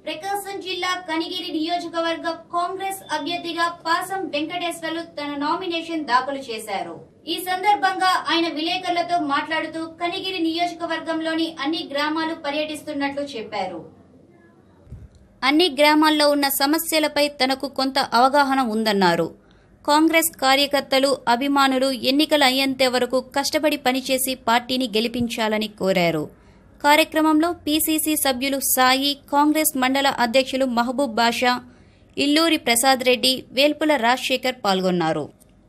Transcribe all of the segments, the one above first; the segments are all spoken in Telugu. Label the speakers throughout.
Speaker 1: ప్రకాశం జిల్లా కనిగిరి నియోజకవర్గ కాంగ్రెస్ అభ్యర్థిగా పాసం వెంకటేశ్వర్లు తన నామినేషన్ దాఖలు చేశారు ఈ సందర్భంగా ఆయన విలేకరులతో మాట్లాడుతూ కనిగిరి నియోజకవర్గంలోని అన్ని గ్రామాలు పర్యటిస్తున్నట్లు చెప్పారు అన్ని గ్రామాల్లో ఉన్న సమస్యలపై తనకు కొంత అవగాహన ఉందన్నారు కాంగ్రెస్ కార్యకర్తలు అభిమానులు ఎన్నికలు అయ్యేంత వరకు కష్టపడి పనిచేసి పార్టీని గెలిపించాలని కోరారు కార్యక్రమంలో పీసీసీ సభ్యులు సాయి కాంగ్రెస్ మండల అధ్యక్షులు మహబూబ్ బాషా ఇల్లూరి ప్రసాద్ రెడ్డి వేల్పుల రాజశేఖర్ పాల్గొన్నారు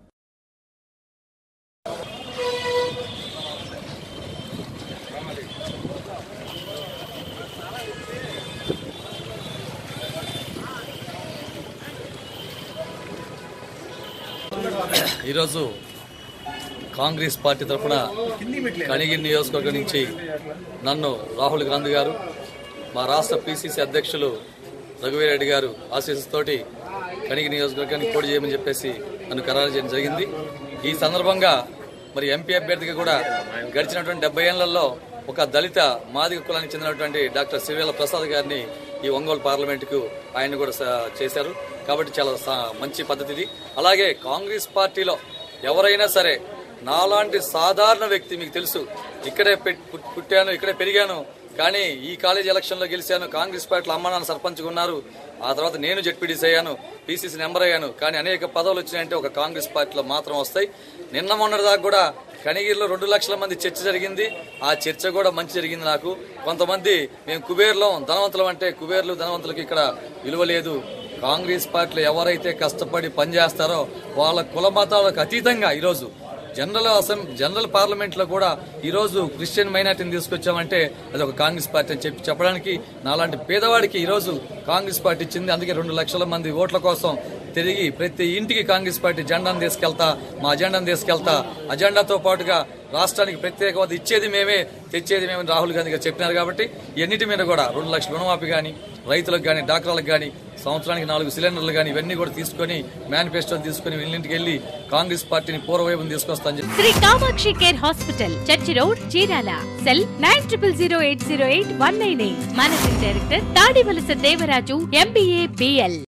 Speaker 2: ఈరోజు కాంగ్రెస్ పార్టీ తరఫున కనిగిరి నియోజకవర్గం నుంచి నన్ను రాహుల్ గాంధీ గారు మా రాష్ట్ర పిసిసి అధ్యక్షులు రఘువీరెడ్డి గారు ఆశీస్సుతోటి కనిగిరి నియోజకవర్గానికి పోటీ చేయమని చెప్పేసి నన్ను ఖరారు చేయడం జరిగింది ఈ సందర్భంగా మరి ఎంపీ అభ్యర్థిగా కూడా గడిచినటువంటి డెబ్బై ఏళ్లలో ఒక దళిత మాదిగ కులానికి చెందినటువంటి డాక్టర్ సిరివేల ప్రసాద్ గారిని ఈ ఒంగోలు పార్లమెంటుకు ఆయన కూడా స- చేశారు కాబట్టి చాలా స- మంచి పద్ధతి ఇది అలాగే కాంగ్రెస్ పార్టీలో ఎవరైనా సరే నాలాంటి సాధారణ వ్యక్తి మీకు తెలుసు ఇక్కడే పెట్- పుట్- పుట్టాను ఇక్కడే పెరిగాను కానీ ఈ కాలేజ్ ఎలక్షన్ లో గెలిచాను కాంగ్రెస్ పార్టీలో అమ్మ నాన్న సర్పంచ్గా ఉన్నారు ఆ తర్వాత నేను జడ్పీడీసీ అయ్యాను పీసీసీ నెంబర్ అయ్యాను కానీ అనేక పదవులు వచ్చినాయంటే ఒక కాంగ్రెస్ పార్టీలో మాత్రం వస్తాయి నిన్న మొన్నటి దాకా కూడా కనిగిరిలో రెండు లక్షల మంది చర్చ జరిగింది ఆ చర్చ కూడా మంచి జరిగింది నాకు కొంతమంది మేము కుబేర్లం ధనవంతులం అంటే కుబేర్లు ధనవంతులకి ఇక్కడ విలువ లేదు కాంగ్రెస్ పార్టీలో ఎవరైతే కష్టపడి పనిచేస్తారో వాళ్ళ కుల మతాలకు అతీతంగా ఈరోజు జనరల్ అసెంబ్లీ జనరల్ పార్లమెంట్ లో కూడా ఈ రోజు క్రిస్టియన్ మైనార్టీని తీసుకొచ్చామంటే అది ఒక కాంగ్రెస్ పార్టీ అని చెప్పి చెప్పడానికి నాలాంటి పేదవాడికి ఈ రోజు కాంగ్రెస్ పార్టీ ఇచ్చింది అందుకే రెండు లక్షల మంది ఓట్ల కోసం తిరిగి ప్రతి ఇంటికి కాంగ్రెస్ పార్టీ జెండాను తీసుకెళ్తా మా అజెండాను తీసుకెళ్తా అజెండాతో పాటుగా రాష్ట్రానికి ప్రత్యేక హోదా ఇచ్చేది మేమే తెచ్చేది మేమని రాహుల్ గాంధీ గారు చెప్పినారు కాబట్టి ఎన్నిటి మీద కూడా రెండు లక్షల రుణమాఫీ కానీ రైతులకు కానీ డాక్టర్లకు కానీ సంవత్సరానికి నాలుగు సిలిండర్లు కానీ ఇవన్నీ కూడా తీసుకొని మేనిఫెస్టో తీసుకొని ఇల్లింటికి వెళ్ళి కాంగ్రెస్ పార్టీని పూర్వవైపు తీసుకొస్తాను చెప్పి
Speaker 3: Shri Kamakshi care hospital church road Chirala cell nine triple zero eight zero eight one nine eight managing director Tadivalasa Devaraju MBA BL